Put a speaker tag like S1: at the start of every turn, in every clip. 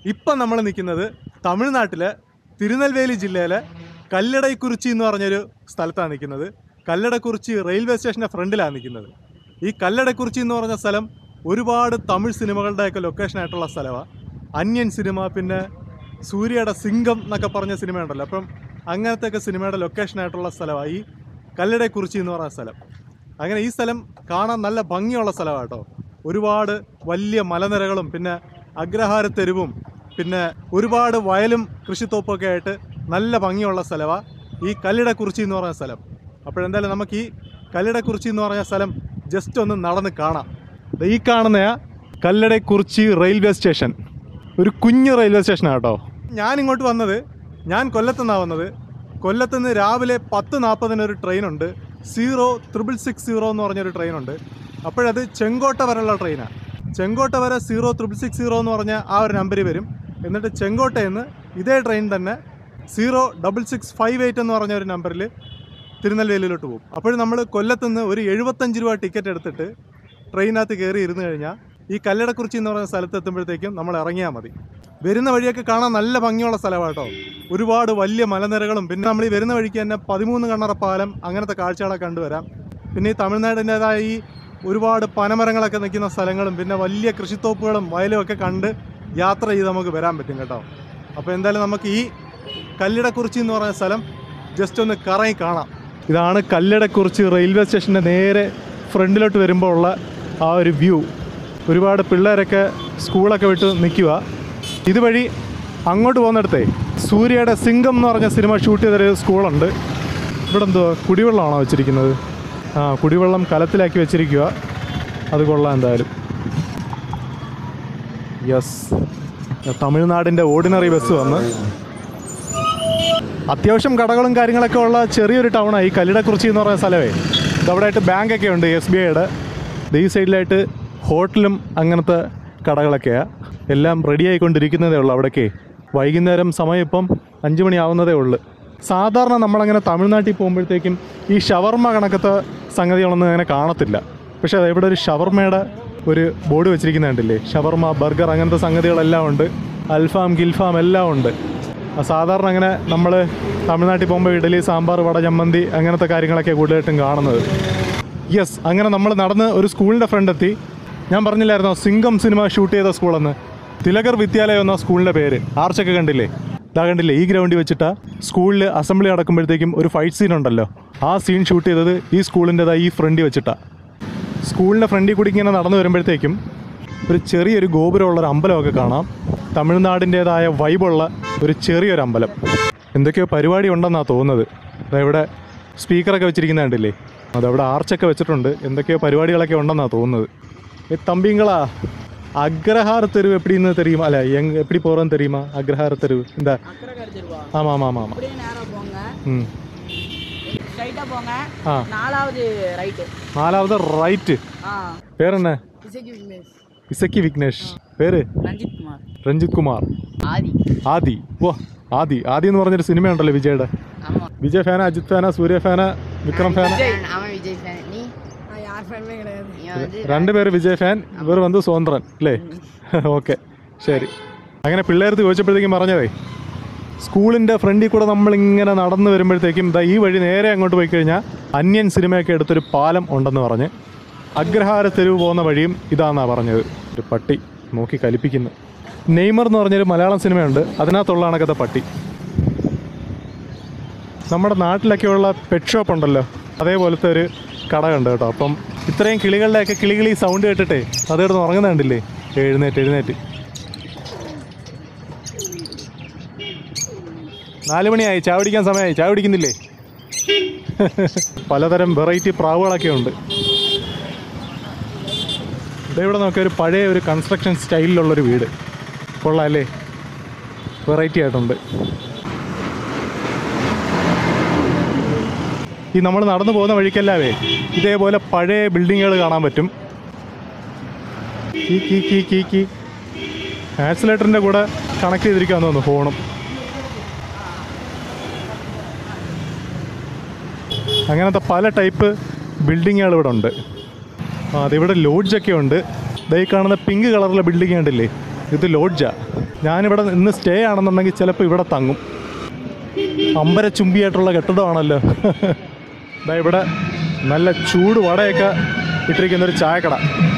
S1: ഇപ്പം നമ്മൾ നിൽക്കുന്നത് തമിഴ്നാട്ടിലെ തിരുനെൽവേലി ജില്ലയിലെ കല്ലടൈക്കുറിച്ചി എന്ന് പറഞ്ഞൊരു സ്ഥലത്താണ് നിൽക്കുന്നത് കല്ലടക്കുറിച്ചി റെയിൽവേ സ്റ്റേഷൻ്റെ ഫ്രണ്ടിലാണ് നിൽക്കുന്നത് ഈ കല്ലടക്കുറിച്ചി എന്ന് പറഞ്ഞ സ്ഥലം ഒരുപാട് തമിഴ് സിനിമകളുടെയൊക്കെ ലൊക്കേഷൻ ആയിട്ടുള്ള സ്ഥലമാണ് അന്യൻ സിനിമ പിന്നെ സൂര്യയുടെ സിംഗം എന്നൊക്കെ പറഞ്ഞ സിനിമയുണ്ടല്ലോ അപ്പം അങ്ങനത്തെ ഒക്കെ സിനിമയുടെ ലൊക്കേഷൻ ആയിട്ടുള്ള സ്ഥലമാണ് ഈ കല്ലടക്കുറിച്ചി എന്ന് പറഞ്ഞ സ്ഥലം അങ്ങനെ ഈ സ്ഥലം കാണാൻ നല്ല ഭംഗിയുള്ള സ്ഥലമാണ് കേട്ടോ ഒരുപാട് വലിയ മലനിരകളും പിന്നെ അഗ്രഹാര തെരുവും പിന്നെ ഒരുപാട് വയലും കൃഷിത്തോപ്പൊക്കെ ആയിട്ട് നല്ല ഭംഗിയുള്ള സ്ഥലമാണ് ഈ കല്ലിടക്കുറിച്ചി എന്ന് പറഞ്ഞ സ്ഥലം അപ്പോഴെന്തായാലും നമുക്ക് ഈ കല്ലിടക്കുറിച്ചി എന്ന് പറഞ്ഞ സ്ഥലം ജസ്റ്റ് ഒന്ന് നടന്ന് കാണാം ദേ ഈ കാണുന്ന കല്ലടക്കുറിച്ചി റെയിൽവേ സ്റ്റേഷൻ ഒരു കുഞ്ഞു റെയിൽവേ സ്റ്റേഷനാണ് കേട്ടോ ഞാൻ ഇങ്ങോട്ട് വന്നത് ഞാൻ കൊല്ലത്തുനിന്നാണ് വന്നത് കൊല്ലത്തുനിന്ന് രാവിലെ പത്ത് നാൽപ്പതിന് ഒരു ട്രെയിനുണ്ട് സീറോ ത്രിബിൾ സിക്സ് സീറോ എന്ന് പറഞ്ഞൊരു ട്രെയിനുണ്ട് അപ്പോഴത് ചെങ്കോട്ട വരെയുള്ള ട്രെയിനാണ് ചെങ്കോട്ട വരെ സീറോ ത്രിബിൾ സിക്സ് സീറോ എന്ന് പറഞ്ഞ ആ ഒരു നമ്പറിൽ വരും എന്നിട്ട് ചെങ്കോട്ടയിൽ നിന്ന് ഇതേ ട്രെയിൻ തന്നെ zero double six five eight എന്ന് പറഞ്ഞ ഒരു നമ്പറിൽ തിരുനെൽവേലിയിലോട്ട് പോകും അപ്പോൾ നമ്മൾ കൊല്ലത്തുനിന്ന് ഒരു എഴുപത്തഞ്ച് രൂപ ടിക്കറ്റ് എടുത്തിട്ട് ട്രെയിനകത്ത് കയറി ഇരുന്ന് കഴിഞ്ഞാൽ ഈ കല്ലടക്കുറിച്ചി എന്ന് പറയുന്ന സ്ഥലത്ത് എത്തുമ്പോഴത്തേക്കും നമ്മൾ ഇറങ്ങിയാൽ മതി വരുന്ന വഴിയൊക്കെ കാണാൻ നല്ല ഭംഗിയുള്ള സ്ഥലമാണ് കേട്ടോ ഒരുപാട് വലിയ മലനിരകളും പിന്നെ നമ്മൾ ഈ വരുന്ന വഴിക്ക് തന്നെ പതിമൂന്ന് കണ്ണറ പാലം അങ്ങനത്തെ കാഴ്ചകളൊക്കെ കണ്ടുവരാം പിന്നെ ഈ തമിഴ്നാടിൻ്റെതായ ഈ ഒരുപാട് പനമരങ്ങളൊക്കെ നിൽക്കുന്ന സ്ഥലങ്ങളും പിന്നെ വലിയ കൃഷിത്തോപ്പുകളും വയലും ഒക്കെ കണ്ട് യാത്ര ചെയ്ത് നമുക്ക് വരാൻ പറ്റും കേട്ടോ അപ്പോൾ എന്തായാലും നമുക്ക് ഈ കല്ലിടക്കുറിച്ചി എന്ന് പറയുന്ന സ്ഥലം ജസ്റ്റ് ഒന്ന് കറങ്ങി കാണാം ഇതാണ് കല്ലടക്കുറിച്ചി റെയിൽവേ സ്റ്റേഷൻ്റെ നേരെ ഫ്രണ്ടിലോട്ട് വരുമ്പോൾ ഉള്ള ആ ഒരു വ്യൂ ഒരുപാട് പിള്ളേരൊക്കെ സ്കൂളൊക്കെ വിട്ട് നിൽക്കുക ഇതുവഴി അങ്ങോട്ട് പോകുന്നിടത്തേ സൂര്യയുടെ സിംഗം എന്ന് പറഞ്ഞ സിനിമ ഷൂട്ട് ചെയ്തൊരു സ്കൂളുണ്ട് ഇവിടെ എന്തോ കുടിവെള്ളമാണോ വെച്ചിരിക്കുന്നത് ആ കുടിവെള്ളം കലത്തിലാക്കി വെച്ചിരിക്കുക അത് കൊള്ളാം എന്തായാലും യെസ് തമിഴ്നാടിൻ്റെ ഓർഡിനറി ബസ് വന്ന് അത്യാവശ്യം കടകളും കാര്യങ്ങളൊക്കെ ഉള്ള ചെറിയൊരു ടൗണാണ് ഈ കല്ലിടക്കുറിച്ചി എന്ന് പറയുന്ന സ്ഥലമേ ഇതവിടെ ആയിട്ട് ബാങ്കൊക്കെ ഉണ്ട് എസ് ബി ഐയുടെ ഈ സൈഡിലായിട്ട് ഹോട്ടലും അങ്ങനത്തെ കടകളൊക്കെയാണ് എല്ലാം റെഡി ആയിക്കൊണ്ടിരിക്കുന്നതേ ഉള്ളൂ അവിടേക്ക് വൈകുന്നേരം സമയം ഇപ്പം അഞ്ച് മണി ആവുന്നതേ ഉള്ളൂ സാധാരണ നമ്മളങ്ങനെ തമിഴ്നാട്ടിൽ പോകുമ്പോഴത്തേക്കും ഈ ഷവർമ കണക്കത്തെ സംഗതികളൊന്നും അങ്ങനെ കാണത്തില്ല പക്ഷേ അത് ഇവിടെ ഒരു ഷവർമയുടെ ഒരു ബോർഡ് വെച്ചിരിക്കുന്നത് കണ്ടില്ലേ ഷവർമ ബർഗർ അങ്ങനത്തെ സംഗതികളെല്ലാം ഉണ്ട് അൽഫാം ഗിൽഫാം എല്ലാം ഉണ്ട് ആ സാധാരണ അങ്ങനെ നമ്മൾ തമിഴ്നാട്ടിൽ പോകുമ്പോൾ ഇഡലി സാമ്പാർ വട ചമ്മന്തി അങ്ങനത്തെ കാര്യങ്ങളൊക്കെ കൂടുതലായിട്ടും കാണുന്നത് യെസ് അങ്ങനെ നമ്മൾ നടന്ന് ഒരു സ്കൂളിൻ്റെ ഫ്രണ്ട് എത്തി ഞാൻ പറഞ്ഞില്ലായിരുന്നോ സിംഗം സിനിമ ഷൂട്ട് ചെയ്ത സ്കൂളെന്ന് തിലകർ വിദ്യാലയം എന്ന സ്കൂളിൻ്റെ പേര് ആർച്ചൊക്കെ കണ്ടില്ലേ ഇതാ കണ്ടില്ലേ ഈ ഗ്രൗണ്ടിൽ വെച്ചിട്ടാ സ്കൂളിൽ അസംബ്ലി നടക്കുമ്പോഴത്തേക്കും ഒരു ഫൈറ്റ് സീൻ ഉണ്ടല്ലോ ആ സീൻ ഷൂട്ട് ചെയ്തത് ഈ സ്കൂളിൻ്റെതാ ഈ ഫ്രണ്ടിൽ വെച്ചിട്ടാ സ്കൂളിൻ്റെ ഫ്രണ്ടിൽ കൂടി ഇങ്ങനെ നടന്നു വരുമ്പോഴത്തേക്കും ഒരു ചെറിയൊരു ഗോപുരമുള്ളൊരു അമ്പലമൊക്കെ കാണാം തമിഴ്നാടിൻ്റേതായ വൈബുള്ള ഒരു ചെറിയൊരു അമ്പലം എന്തൊക്കെയോ പരിപാടി ഉണ്ടെന്നാണ് തോന്നുന്നത് ദാ ഇവിടെ സ്പീക്കറൊക്കെ വെച്ചിരിക്കുന്ന കണ്ടില്ലേ അതവിടെ ആർച്ചൊക്കെ വെച്ചിട്ടുണ്ട് എന്തൊക്കെയോ പരിപാടികളൊക്കെ ഉണ്ടെന്നാണ് തോന്നുന്നത് ഏ തമ്പിങ്ങളാ അഗ്രഹാര തെരുവ് എപ്പിടിന്ന് தெரியுமா അല്ല எங்க எப்படி போகிறோன்னு தெரியுமா அக்ரஹார தெருவு இந்த
S2: அக்கரகர் தெருவா
S1: ஆமாம் ஆமாம் ஆமாம்
S2: அப்படியே நேரா போங்க
S1: ம்
S2: ஸ்ட்ரைட்டா போங்க
S1: ஆ
S2: நாலாவது ரைட்டு
S1: നാലാമത് റൈറ്റ്
S2: ஆ
S1: പേരെന്നെ
S2: இசைக்கு விக்னேஷ்
S1: ഇസക്കി വിഘ്നേഷ് പേര്
S2: ரஞ்சித் குமார்
S1: രഞ്ജിത് കുമാർ
S2: ஆதி
S1: ആദി ഓ ആദി ആദി എന്ന് പറഞ്ഞൊരു സിനിമയുണ്ടല്ലോ വിജയുടെ
S2: ஆமா
S1: വിജയ് ഫാന അജിത് ഫാന സൂര്യ ഫാന വിക്രം ഫാന
S2: அவன் விஜய் ஃபேன் நீ நான் யார் ஃபேனுமே கிடையாது நீ வந்து
S1: രണ്ടുപേര് വിജയ് ഫാൻ ഇവർ വന്ന് സ്വതന്ത്രൻ അല്ലേ ഓക്കെ ശരി അങ്ങനെ പിള്ളേർക്ക് ചോദിച്ചപ്പോഴത്തേക്കും പറഞ്ഞതേ സ്കൂളിൻ്റെ ഫ്രണ്ടിൽ കൂടെ നമ്മളിങ്ങനെ നടന്നു വരുമ്പോഴത്തേക്കും ഇതാ ഈ വഴി നേരെ അങ്ങോട്ട് പോയി കഴിഞ്ഞാൽ അന്യൻ സിനിമയൊക്കെ എടുത്തൊരു പാലം ഉണ്ടെന്ന് പറഞ്ഞ് അഗ്രഹാര തെരുവ് പോകുന്ന വഴിയും ഇതാന്നാ പറഞ്ഞത് ഒരു പട്ടി നോക്കി കലിപ്പിക്കുന്നു നെയ്മർ എന്ന് പറഞ്ഞൊരു മലയാളം സിനിമയുണ്ട് അതിനകത്തുള്ള കണക്കത്തെ പട്ടി നമ്മുടെ നാട്ടിലൊക്കെയുള്ള പെറ്റ് ഷോപ്പ് ഉണ്ടല്ലോ അതേപോലത്തെ ഒരു കട കണ്ടു കേട്ടോ അപ്പം ഇത്രയും കിളികളുടെയൊക്കെ കിളികിളി സൗണ്ട് കേട്ടിട്ടേ അതേടുന്ന് ഉറങ്ങുന്ന കണ്ടില്ലേ എഴുന്നേറ്റ് എഴുന്നേറ്റ് നാല് മണിയായി ചായ കുടിക്കാൻ സമയമായി ചായ കുടിക്കുന്നില്ലേ പലതരം വെറൈറ്റി പ്രാവുകളൊക്കെ ഉണ്ട് ദേ ഇവിടെ നോക്കിയ ഒരു പഴയ ഒരു കൺസ്ട്രക്ഷൻ സ്റ്റൈലിലുള്ളൊരു വീട് കൊള്ളാം അല്ലേ വെറൈറ്റി ആയിട്ടുണ്ട് ഈ നമ്മൾ നടന്നു പോകുന്ന വഴിക്കല്ലാവേ ഇതേപോലെ പഴയ ബിൽഡിങ്ങുകൾ കാണാൻ പറ്റും കീ കീ കീ കീ കീ ആക്സിലേറ്ററിൻ്റെ കൂടെ കണക്ട് ചെയ്തിരിക്കാന്ന് തോന്നുന്നു ഫോണും അങ്ങനത്തെ പല ടൈപ്പ് ബിൽഡിങ്ങുകൾ ഇവിടെ ഉണ്ട് ആ അതിവിടെ ലോഡ്ജൊക്കെ ഉണ്ട് ദേ ഈ കാണുന്ന പിങ്ക് കളറിലെ ബിൽഡിംഗ് കണ്ടില്ലേ ഇത് ലോഡ്ജാ ഞാനിവിടെ ഇന്ന് സ്റ്റേ ആണെന്നുണ്ടെങ്കിൽ ചിലപ്പോൾ ഇവിടെ തങ്ങും അമ്പരച്ചുംബിയായിട്ടുള്ള കെട്ടിടമാണല്ലോ ദാ ഇവിടെ നല്ല ചൂട് വടയൊക്കെ ഇട്ടിരിക്കുന്ന ഒരു ചായക്കട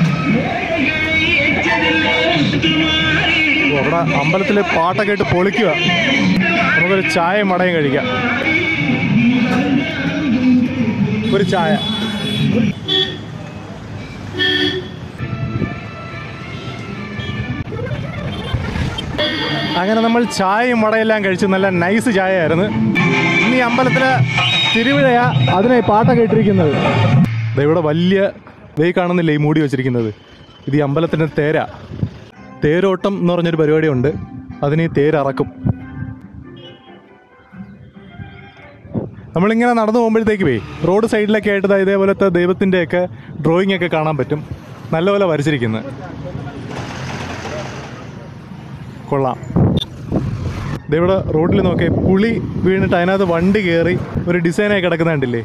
S1: ഓ, അവിടെ അമ്പലത്തിൽ പാട്ടൊക്കെ ഇട്ട് പൊളിക്കുക നമുക്കൊരു ചായയും വടയും കഴിക്കാം ഒരു ചായ അങ്ങനെ നമ്മൾ ചായയും വടയെല്ലാം കഴിച്ച് നല്ല നൈസ് ചായയായിരുന്നു ഇനി അമ്പലത്തിലെ തിരുവിഴയാ അതിനെ പാട്ടൊക്കെ ഇട്ടിരിക്കുന്നത് ദേ ഇവിടെ വലിയ വേ കാണുന്നില്ല ഈ മൂടി വെച്ചിരിക്കുന്നത് ഇത് ഈ അമ്പലത്തിൻ്റെ തേര തേരോട്ടം എന്ന് പറഞ്ഞൊരു പരിപാടിയുണ്ട് അതിന് ഈ തേരറക്കും നമ്മളിങ്ങനെ നടന്നു പോകുമ്പോഴത്തേക്ക് പോയി റോഡ് സൈഡിലൊക്കെ ആയിട്ട് ദാ ഇതേപോലത്തെ ദൈവത്തിൻ്റെയൊക്കെ ഡ്രോയിങ് ഒക്കെ കാണാൻ പറ്റും നല്ലപോലെ വരച്ചിരിക്കുന്നത് കൊള്ളാം ദേ ഇവിടെ റോഡിൽ നോക്കിയേ പുളി വീണിട്ട് അതിനകത്ത് വണ്ടി കയറി ഒരു ഡിസൈനായി കിടക്കുന്ന കണ്ടില്ലേ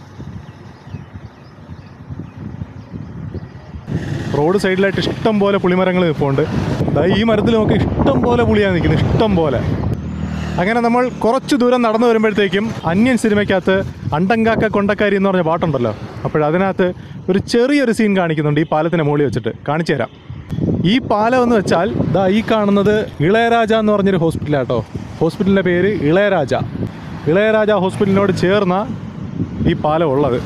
S1: റോഡ് സൈഡിലായിട്ട് ഇഷ്ടം പോലെ പുളിമരങ്ങൾ നിൽപ്പുണ്ട് ദാ ഈ മരത്തിൽ നോക്കി ഇഷ്ടം പോലെ പുളിയാണ് നിൽക്കുന്നത് ഇഷ്ടം പോലെ അങ്ങനെ നമ്മൾ കുറച്ച് ദൂരം നടന്നു വരുമ്പോഴത്തേക്കും അന്യൻ സിനിമയ്ക്കകത്ത് അണ്ടങ്കാക്ക കൊണ്ടക്കാരി എന്ന് പറഞ്ഞ പാട്ടുണ്ടല്ലോ അപ്പോഴതിനകത്ത് ഒരു ചെറിയൊരു സീൻ കാണിക്കുന്നുണ്ട് ഈ പാലത്തിൻ്റെ മുകളിൽ വെച്ചിട്ട് കാണിച്ചു തരാം ഈ പാലം എന്ന് വെച്ചാൽ ദാ ഈ കാണുന്നത് ഇളയരാജ എന്ന് പറഞ്ഞൊരു ഹോസ്പിറ്റലാട്ടോ ഹോസ്പിറ്റലിൻ്റെ പേര് ഇളയരാജ ഇളയരാജ ഹോസ്പിറ്റലിനോട് ചേർന്ന ഈ പാലം ഉള്ളത്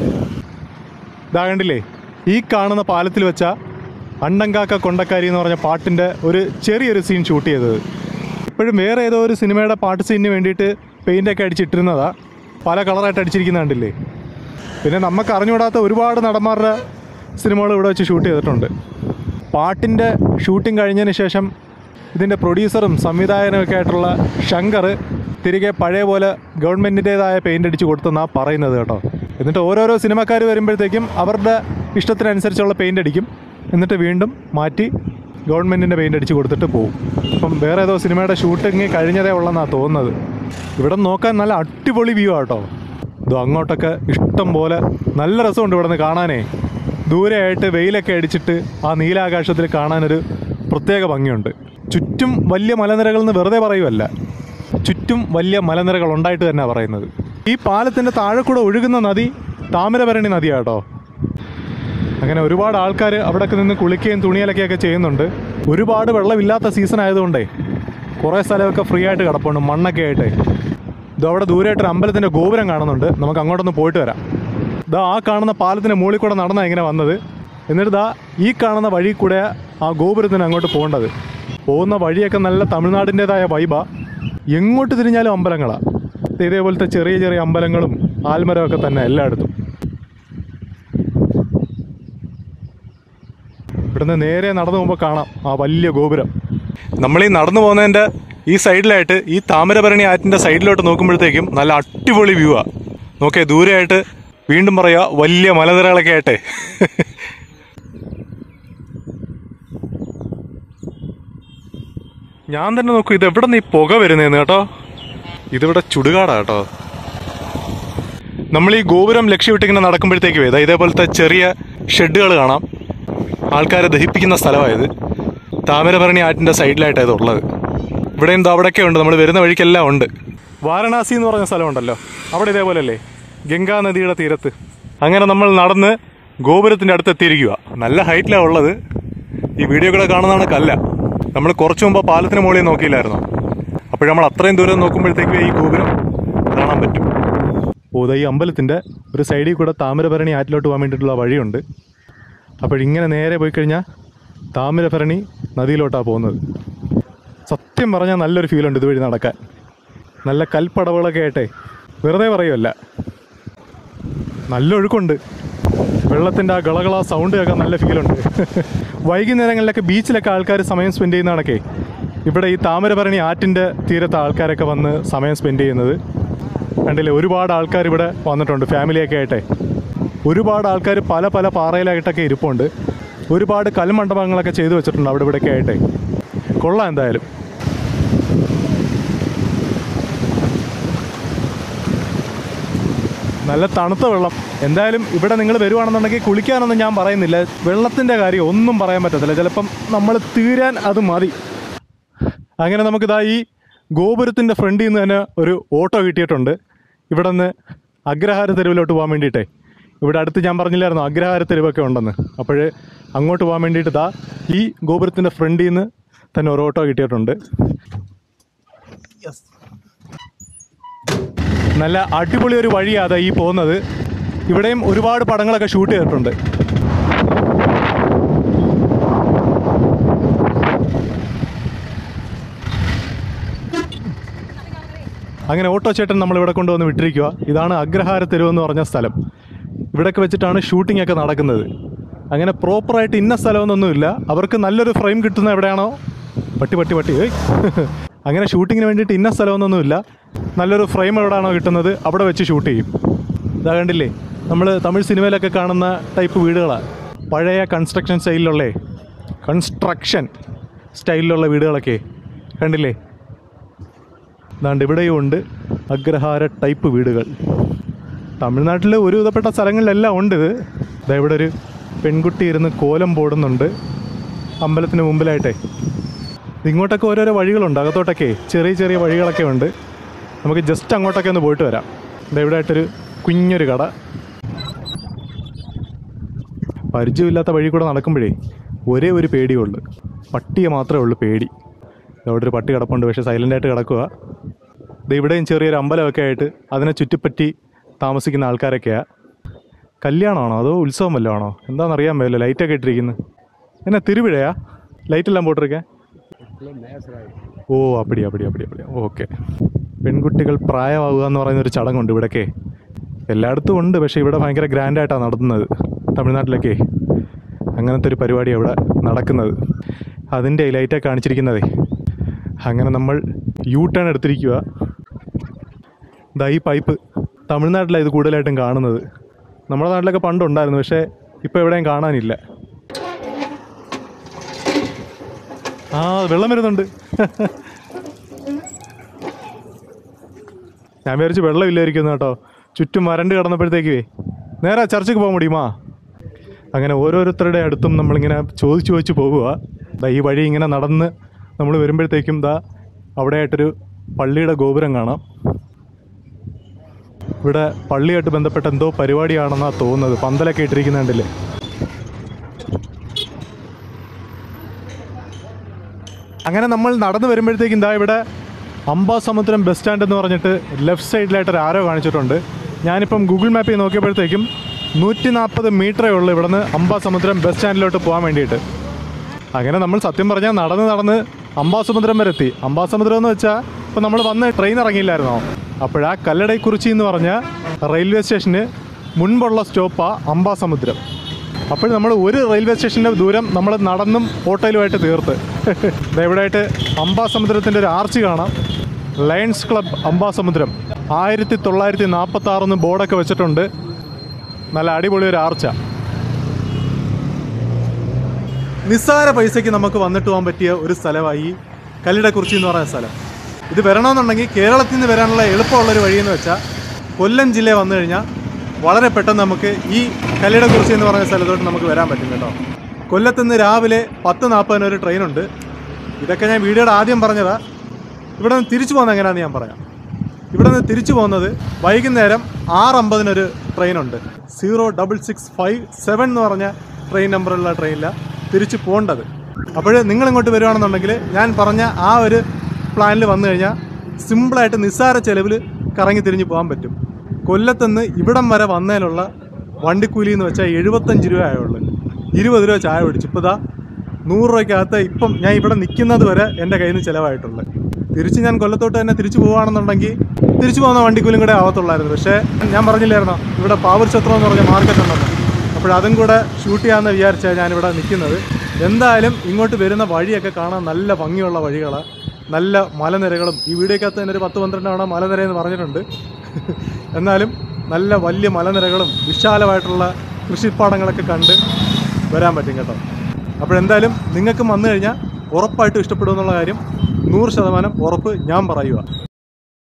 S1: ഇതാ കണ്ടില്ലേ ഈ കാണുന്ന പാലത്തിൽ വെച്ച അണ്ടങ്കാക്ക കൊണ്ടക്കാരി എന്ന് പറഞ്ഞ പാട്ടിൻ്റെ ഒരു ചെറിയൊരു സീൻ ഷൂട്ട് ചെയ്തത് ഇപ്പോഴും വേറെ ഏതോ ഒരു സിനിമയുടെ പാട്ട് സീനിന് വേണ്ടിയിട്ട് പെയിൻ്റൊക്കെ അടിച്ചിട്ടിരുന്നതാ പല കളറായിട്ട് അടിച്ചിരിക്കുന്ന കണ്ടില്ലേ പിന്നെ നമുക്ക് അറിഞ്ഞുകൂടാത്ത ഒരുപാട് നടന്മാരുടെ സിനിമകൾ ഇവിടെ വെച്ച് ഷൂട്ട് ചെയ്തിട്ടുണ്ട് പാട്ടിൻ്റെ ഷൂട്ടിംഗ് കഴിഞ്ഞതിന് ശേഷം ഇതിൻ്റെ പ്രൊഡ്യൂസറും സംവിധായകനും ഒക്കെ ആയിട്ടുള്ള ശങ്കർ തിരികെ പഴയ പോലെ ഗവൺമെൻറ്റിൻ്റേതായ പെയിൻ്റ് അടിച്ച് കൊടുത്തെന്നാണ് പറയുന്നത് കേട്ടോ എന്നിട്ട് ഓരോരോ സിനിമക്കാർ വരുമ്പോഴത്തേക്കും അവരുടെ ഇഷ്ടത്തിനനുസരിച്ചുള്ള പെയിൻ്റ് അടിക്കും എന്നിട്ട് വീണ്ടും മാറ്റി ഗവൺമെൻറ്റിൻ്റെ പെയിൻ്റ് അടിച്ച് കൊടുത്തിട്ട് പോകും അപ്പം വേറെ ഏതോ സിനിമയുടെ ഷൂട്ടിങ് കഴിഞ്ഞതേ ഉള്ളെന്നാണ് തോന്നുന്നത് ഇവിടെ നോക്കാൻ നല്ല അടിപൊളി വ്യൂ ആട്ടോ ഇത് അങ്ങോട്ടൊക്കെ ഇഷ്ടം പോലെ നല്ല രസമുണ്ട് ഇവിടെ നിന്ന് കാണാനേ ദൂരെയായിട്ട് വെയിലൊക്കെ അടിച്ചിട്ട് ആ നീലാകാശത്തിൽ കാണാനൊരു പ്രത്യേക ഭംഗിയുണ്ട് ചുറ്റും വലിയ മലനിരകൾ എന്ന് വെറുതെ പറയുമല്ല ചുറ്റും വലിയ മലനിരകൾ ഉണ്ടായിട്ട് തന്നെ പറയുന്നത് ഈ പാലത്തിൻ്റെ താഴെ കൂടെ ഒഴുകുന്ന നദി താമരഭരണി നദിയാട്ടോ അങ്ങനെ ഒരുപാട് ആൾക്കാർ അവിടെയൊക്കെ നിന്ന് കുളിക്കുകയും തുണിയലക്കുകയൊക്കെ ചെയ്യുന്നുണ്ട് ഒരുപാട് വെള്ളമില്ലാത്ത സീസൺ ആയതുകൊണ്ടേ കുറേ സ്ഥലമൊക്കെ ഫ്രീ ആയിട്ട് കിടപ്പുണ്ട് മണ്ണൊക്കെ ആയിട്ടേ ഇത് അവിടെ ദൂരമായിട്ടൊരു അമ്പലത്തിൻ്റെ ഗോപുരം കാണുന്നുണ്ട് നമുക്ക് അങ്ങോട്ടൊന്ന് പോയിട്ട് വരാം ഇതാ ആ കാണുന്ന പാലത്തിൻ്റെ മുകളിൽ കൂടെ നടന്നാണ് ഇങ്ങനെ വന്നത് എന്നിട്ട് ഇതാ ഈ കാണുന്ന വഴി കൂടെ ആ ഗോപുരത്തിന് അങ്ങോട്ട് പോകേണ്ടത് പോകുന്ന വഴിയൊക്കെ നല്ല തമിഴ്നാടിൻ്റെതായ വൈബാ എങ്ങോട്ട് തിരിഞ്ഞാലും അമ്പലങ്ങളാണ് ഇതേപോലത്തെ ചെറിയ ചെറിയ അമ്പലങ്ങളും ആൽമരമൊക്കെ തന്നെ എല്ലായിടത്തും ഇവിടുന്ന് നേരെ നടന്നു പോകുമ്പോൾ കാണാം ആ വലിയ ഗോപുരം നമ്മൾ ഈ നടന്നു പോകുന്നതിൻ്റെ ഈ സൈഡിലായിട്ട് ഈ താമരഭരണി ആറ്റിൻ്റെ സൈഡിലോട്ട് നോക്കുമ്പോഴത്തേക്കും നല്ല അടിപൊളി വ്യൂ ആ നോക്കേ ദൂരെയായിട്ട് വീണ്ടും പറയാ വലിയ മലനിരകളൊക്കെ ആയിട്ടെ ഞാൻ തന്നെ നോക്കൂ ഇത് എവിടെ നിന്ന് ഈ പുക വരുന്നതെന്ന് കേട്ടോ ഇതിവിടെ ചുടുകാടാ കേട്ടോ നമ്മൾ ഈ ഗോപുരം ലക്ഷ്യമിട്ടിങ്ങനെ നടക്കുമ്പോഴത്തേക്ക് ഇതാ ഇതേപോലത്തെ ചെറിയ ഷെഡുകൾ കാണാം ആൾക്കാരെ ദഹിപ്പിക്കുന്ന സ്ഥലമായത് താമരഭരണി ആറ്റിൻ്റെ സൈഡിലായിട്ടാണ് ഇത് ഉള്ളത് ഇവിടെ എന്താ അവിടെയൊക്കെ ഉണ്ട് നമ്മൾ വരുന്ന വഴിക്കെല്ലാം ഉണ്ട് വാരണാസി എന്ന് പറഞ്ഞ സ്ഥലമുണ്ടല്ലോ അവിടെ ഇതേപോലെയല്ലേ ഗംഗാ നദിയുടെ തീരത്ത് അങ്ങനെ നമ്മൾ നടന്ന് ഗോപുരത്തിൻ്റെ അടുത്ത് എത്തിയിരിക്കുക നല്ല ഹൈറ്റിലാണ് ഉള്ളത് ഈ വീഡിയോ കൂടെ കാണുന്നതാണ് കല്ല നമ്മൾ കുറച്ച് മുമ്പ് പാലത്തിന് മുകളിൽ നോക്കിയില്ലായിരുന്നോ അപ്പോൾ നമ്മൾ അത്രയും ദൂരം നോക്കുമ്പോഴത്തേക്കും ഈ ഗോപുരം കാണാൻ പറ്റും ഓ ദാ ഈ അമ്പലത്തിൻ്റെ ഒരു സൈഡിൽ കൂടെ താമരഭരണി ആറ്റിലോട്ട് പോകാൻ വേണ്ടിയിട്ടുള്ള വഴിയുണ്ട് അപ്പോഴിങ്ങനെ നേരെ പോയി കഴിഞ്ഞാൽ താമരഭരണി നദിയിലോട്ടാണ് പോകുന്നത് സത്യം പറഞ്ഞാൽ നല്ലൊരു ഫീലുണ്ട് ഇതുവഴി നടക്കാൻ നല്ല കൽപ്പടവുകളൊക്കെ ആയിട്ടെ വെറുതെ പറയുമല്ല നല്ല ഒഴുക്കുണ്ട് വെള്ളത്തിൻ്റെ ആ ഗളകള സൗണ്ട് കേൾക്കാൻ നല്ല ഫീലുണ്ട് വൈകുന്നേരങ്ങളിലൊക്കെ ബീച്ചിലൊക്കെ ആൾക്കാർ സമയം സ്പെൻഡ് ചെയ്യുന്ന കണക്കെ ഇവിടെ ഈ താമരഭരണി ആറ്റിൻ്റെ തീരത്ത് ആൾക്കാരൊക്കെ വന്ന് സമയം സ്പെൻഡ് ചെയ്യുന്നത് കണ്ടില്ലേ ഒരുപാട് ആൾക്കാർ ഇവിടെ വന്നിട്ടുണ്ട് ഫാമിലിയൊക്കെ ആയിട്ടെ ഒരുപാട് ആൾക്കാർ പല പല പാറയിലായിട്ടൊക്കെ ഇരിപ്പുണ്ട് ഒരുപാട് കൽമണ്ഡപങ്ങളൊക്കെ ചെയ്തു വെച്ചിട്ടുണ്ട് അവിടെ ഇവിടെയൊക്കെ ആയിട്ടെ കൊള്ളാം എന്തായാലും നല്ല തണുത്ത വെള്ളം എന്തായാലും ഇവിടെ നിങ്ങൾ വരുവാണെന്നുണ്ടെങ്കിൽ കുളിക്കാനൊന്നും ഞാൻ പറയുന്നില്ല വെള്ളത്തിൻ്റെ കാര്യം ഒന്നും പറയാൻ പറ്റത്തില്ല ചിലപ്പം നമ്മൾ തീരാൻ അത് മതി അങ്ങനെ നമുക്കിതാ ഈ ഗോപുരത്തിൻ്റെ ഫ്രണ്ടിൽ നിന്ന് തന്നെ ഒരു ഓട്ടോ കിട്ടിയിട്ടുണ്ട് ഇവിടെ നിന്ന് അഗ്രഹാര തെരുവിലോട്ട് പോകാൻ വേണ്ടിയിട്ടേ ഇവിടെ അടുത്ത് ഞാൻ പറഞ്ഞില്ലായിരുന്നു അഗ്രഹാര തെരുവൊക്കെ ഉണ്ടെന്ന് അപ്പോൾ അങ്ങോട്ട് പോകാൻ വേണ്ടിയിട്ട് ഇതാ ഈ ഗോപുരത്തിൻ്റെ ഫ്രണ്ടിൽ നിന്ന് തന്നെ ഒരു ഓട്ടോ കിട്ടിയിട്ടുണ്ട് നല്ല അടിപൊളി ഒരു വഴിയാണ് ഈ പോകുന്നത് ഇവിടെയും ഒരുപാട് പടങ്ങളൊക്കെ ഷൂട്ട് ചെയ്തിട്ടുണ്ട് അങ്ങനെ ഓട്ടോ ചേട്ടൻ നമ്മൾ ഇവിടെ കൊണ്ടുവന്ന് വിട്ടിരിക്കുക ഇതാണ് അഗ്രഹാര തെരുവ് എന്ന് പറഞ്ഞ സ്ഥലം ഇവിടെയൊക്കെ വെച്ചിട്ടാണ് ഷൂട്ടിംഗ് ഒക്കെ നടക്കുന്നത് അങ്ങനെ പ്രോപ്പറായിട്ട് ഇന്ന സ്ഥലമൊന്നൊന്നുമില്ല അവർക്ക് നല്ലൊരു ഫ്രെയിം കിട്ടുന്ന എവിടെയാണോ പട്ടി പട്ടി പട്ടി ഏയ് അങ്ങനെ ഷൂട്ടിങ്ങിന് വേണ്ടിയിട്ട് ഇന്ന സ്ഥലമൊന്നൊന്നുമില്ല നല്ലൊരു ഫ്രെയിം എവിടെയാണോ കിട്ടുന്നത് അവിടെ വെച്ച് ഷൂട്ട് ചെയ്യും ഇതാ കണ്ടില്ലേ നമ്മൾ തമിഴ് സിനിമയിലൊക്കെ കാണുന്ന ടൈപ്പ് വീടുകളാണ് പഴയ കൺസ്ട്രക്ഷൻ സ്റ്റൈലിലുള്ളേ കൺസ്ട്രക്ഷൻ സ്റ്റൈലിലുള്ള വീടുകളൊക്കെ കണ്ടില്ലേ ദാണ്ട് ഇവിടെയും ഉണ്ട് അഗ്രഹാര ടൈപ്പ് വീടുകൾ തമിഴ്നാട്ടിൽ ഒരു വിധപ്പെട്ട സ്ഥലങ്ങളിലെല്ലാം ഉണ്ട് ഇത് ദാ ഇവിടെ ഒരു പെൺകുട്ടി ഇരുന്ന് കോലം പോടുന്നുണ്ട് അമ്പലത്തിന് മുമ്പിലായിട്ടേ ഇങ്ങോട്ടൊക്കെ ഓരോരോ വഴികളുണ്ട് അകത്തോട്ടൊക്കെ ചെറിയ ചെറിയ വഴികളൊക്കെ ഉണ്ട് നമുക്ക് ജസ്റ്റ് അങ്ങോട്ടൊക്കെ ഒന്ന് പോയിട്ട് വരാം ദാ ഇവിടെ ആയിട്ടൊരു കുഞ്ഞൊരു കട പരിചയമില്ലാത്ത വഴി കൂടെ നടക്കുമ്പോഴേ ഒരേ ഒരു പേടിയേ ഉള്ളൂ പട്ടിയെ മാത്രമേ ഉള്ളൂ പേടി അവിടെ ഒരു പട്ടി കിടപ്പുണ്ട് പക്ഷേ സൈലൻ്റ് ആയിട്ട് കിടക്കുക ഇത് ഇവിടെയും ചെറിയൊരു അമ്പലമൊക്കെ ആയിട്ട് അതിനെ ചുറ്റിപ്പറ്റി താമസിക്കുന്ന ആൾക്കാരൊക്കെയാണ് കല്യാണമാണോ അതോ ഉത്സവം വല്ലതും ആണോ എന്താണെന്ന് അറിയാൻ പറ്റില്ല ലൈറ്റൊക്കെ ഇട്ടിരിക്കുന്നത് എന്നാ തിരുവിഴയാ ലൈറ്റെല്ലാം പോട്ടിരിക്കാൻ ഓ അപ്പടി അപ്പടി അപ്പടി അപ്പടി ഓക്കെ പെൺകുട്ടികൾ പ്രായമാവുക എന്ന് പറയുന്ന ഒരു ചടങ്ങുണ്ട് ഇവിടെയൊക്കെ എല്ലായിടത്തും ഉണ്ട് പക്ഷേ ഇവിടെ ഭയങ്കര ഗ്രാൻഡായിട്ടാണ് നടത്തുന്നത് തമിഴ്നാട്ടിലൊക്കെ അങ്ങനത്തെ ഒരു പരിപാടിയാണ് ഇവിടെ നടക്കുന്നത് അതിൻ്റെ ലൈറ്റൊക്കെ കാണിച്ചിരിക്കുന്നതേ അങ്ങനെ നമ്മൾ യൂ ടേൺ എടുത്തിരിക്കുക ഇതാ ഈ പൈപ്പ് തമിഴ്നാട്ടിലാണ് ഇത് കൂടുതലായിട്ടും കാണുന്നത് നമ്മുടെ നാട്ടിലൊക്കെ പണ്ടുണ്ടായിരുന്നു പക്ഷേ ഇപ്പോൾ എവിടെയും കാണാനില്ല ആ വെള്ളം വരുന്നുണ്ട് ഞാൻ വിചാരിച്ച് വെള്ളമില്ലായിരിക്കുന്നു കേട്ടോ ചുറ്റും വരണ്ട് കിടന്നപ്പോഴത്തേക്കേ നേരെ ചർച്ചയ്ക്ക് പോകാൻ മുടിയുമാ അങ്ങനെ ഓരോരുത്തരുടെ അടുത്തും നമ്മളിങ്ങനെ ചോദിച്ചു ചോദിച്ചു പോകുക ദാ ഈ വഴി ഇങ്ങനെ നടന്ന് നമ്മൾ വരുമ്പോഴത്തേക്കും ദാ അവിടെ ആയിട്ടൊരു പള്ളിയുടെ ഗോപുരം കാണാം ഇവിടെ പള്ളിയായിട്ട് ബന്ധപ്പെട്ട എന്തോ പരിപാടിയാണെന്നാണ് തോന്നുന്നത് പന്തലൊക്കെ ഇട്ടിരിക്കുന്നുണ്ടല്ലേ അങ്ങനെ നമ്മൾ നടന്നു വരുമ്പോഴത്തേക്കും ഇതാ ഇവിടെ അംബാസമുദ്രം ബസ് സ്റ്റാൻഡ് എന്ന് പറഞ്ഞിട്ട് ലെഫ്റ്റ് സൈഡിലായിട്ട് ഒരു ആരോ കാണിച്ചിട്ടുണ്ട് ഞാനിപ്പം ഗൂഗിൾ മാപ്പിൽ നോക്കിയപ്പോഴത്തേക്കും നൂറ്റി നാൽപ്പത് മീറ്ററേ ഉള്ളൂ ഇവിടുന്ന് അംബാസമുദ്രം ബസ് സ്റ്റാൻഡിലോട്ട് പോകാൻ വേണ്ടിയിട്ട് അങ്ങനെ നമ്മൾ സത്യം പറഞ്ഞാൽ നടന്ന് നടന്ന് അംബാസമുദ്രം വരെ എത്തി അംബാസമുദ്രം എന്ന് വെച്ചാൽ ഇപ്പം നമ്മൾ വന്ന് ട്രെയിൻ ഇറങ്ങിയില്ലായിരുന്നോ അപ്പോഴാ കല്ലടൈക്കുറിച്ചി എന്ന് പറഞ്ഞ റെയിൽവേ സ്റ്റേഷന് മുൻപുള്ള സ്റ്റോപ്പാണ് അംബാസമുദ്രം അപ്പോൾ നമ്മൾ ഒരു റെയിൽവേ സ്റ്റേഷൻ്റെ ദൂരം നമ്മൾ നടന്നും ഓട്ടോയിലുമായിട്ട് തീർത്ത് ദേ ഇവിടെ ആയിട്ട് അംബാസമുദ്രത്തിൻ്റെ ഒരു ആർച്ച് കാണാം ലയൺസ് ക്ലബ് അംബാസമുദ്രം ആയിരത്തി തൊള്ളായിരത്തി നാൽപ്പത്തി ആറെന്ന് ബോർഡൊക്കെ വെച്ചിട്ടുണ്ട് നല്ല അടിപൊളി ഒരു ആർച്ചാണ് നിസ്സാര പൈസയ്ക്ക് നമുക്ക് വന്നിട്ട് പോകാൻ പറ്റിയ ഒരു സ്ഥലമായി ഈ കല്ലിടക്കുറിച്ചി എന്ന് പറയുന്ന സ്ഥലം ഇത് വരണമെന്നുണ്ടെങ്കിൽ കേരളത്തിൽ നിന്ന് വരാനുള്ള എളുപ്പമുള്ളൊരു വഴിയെന്ന് വെച്ചാൽ കൊല്ലം ജില്ലയിൽ വന്നു കഴിഞ്ഞാൽ വളരെ പെട്ടെന്ന് നമുക്ക് ഈ കല്ലിടക്കുറിച്ചി എന്ന് പറയുന്ന സ്ഥലത്തോട്ട് നമുക്ക് വരാൻ പറ്റും കേട്ടോ കൊല്ലത്ത് നിന്ന് രാവിലെ പത്ത് നാൽപ്പതിന് ഒരു ട്രെയിനുണ്ട് ഇതൊക്കെ ഞാൻ വീഡിയോയുടെ ആദ്യം പറഞ്ഞതാ ഇവിടെ നിന്ന് തിരിച്ചു പോകുന്നത് എങ്ങനെയാണെന്ന് ഞാൻ പറയാം ഇവിടെ നിന്ന് തിരിച്ചു പോകുന്നത് വൈകുന്നേരം ആറ് അമ്പതിനൊരു ട്രെയിനുണ്ട് zero double six five seven എന്ന് പറഞ്ഞ ട്രെയിൻ നമ്പറുള്ള ട്രെയിനിലാണ് തിരിച്ചു പോകേണ്ടത് അപ്പോൾ നിങ്ങൾ ഇങ്ങോട്ട് വരുവാണെന്നുണ്ടെങ്കിൽ ഞാൻ പറഞ്ഞ ആ ഒരു പ്ലാനിൽ വന്നു കഴിഞ്ഞാൽ സിമ്പിളായിട്ട് നിസ്സാര ചെലവിൽ കറങ്ങി തിരിഞ്ഞ് പോകാൻ പറ്റും കൊല്ലത്തുനിന്ന് ഇവിടം വരെ വന്നതിനുള്ള വണ്ടിക്കൂലി എന്ന് വെച്ചാൽ എഴുപത്തഞ്ച് രൂപ ആയുള്ളൂ ഇരുപത് രൂപ ചായ പിടിച്ചു ഇപ്പോൾ ഇതാ നൂറ് രൂപയ്ക്കകത്ത് ഇപ്പം ഞാൻ ഇവിടെ നിൽക്കുന്നത് വരെ എൻ്റെ കയ്യിൽ നിന്ന് ചിലവായിട്ടുള്ളത് തിരിച്ച് ഞാൻ കൊല്ലത്തോട്ട് തന്നെ തിരിച്ചു പോവുകയാണെന്നുണ്ടെങ്കിൽ തിരിച്ചു പോകുന്ന വണ്ടിക്കൂലും കൂടെ ആവത്തുള്ളായിരുന്നു പക്ഷേ ഞാൻ പറഞ്ഞില്ലായിരുന്നോ ഇവിടെ പാവർ ഛത്രം എന്ന് പറഞ്ഞ മാർക്കറ്റ് ഉണ്ടെന്ന് അപ്പോൾ അതും കൂടെ ഷൂട്ട് ചെയ്യാമെന്ന് വിചാരിച്ചാണ് ഞാനിവിടെ നിൽക്കുന്നത് എന്തായാലും ഇങ്ങോട്ട് വരുന്ന വഴിയൊക്കെ കാണാൻ നല്ല ഭംഗിയുള്ള വഴികളാണ് നല്ല മലനിരകളും ഈ വീഡിയോക്കകത്ത് തന്നെ ഒരു പത്ത് പന്ത്രണ്ട് തവണ മലനിര എന്ന് പറഞ്ഞിട്ടുണ്ട് എന്നാലും നല്ല വലിയ മലനിരകളും വിശാലമായിട്ടുള്ള കൃഷിപ്പാടങ്ങളൊക്കെ കണ്ട് വരാൻ പറ്റും കേട്ടോ അപ്പോഴെന്തായാലും നിങ്ങൾക്കും വന്നു കഴിഞ്ഞാൽ ഉറപ്പായിട്ടും ഇഷ്ടപ്പെടുമെന്നുള്ള കാര്യം നൂറ് ശതമാനം ഉറപ്പ് ഞാൻ പറയുക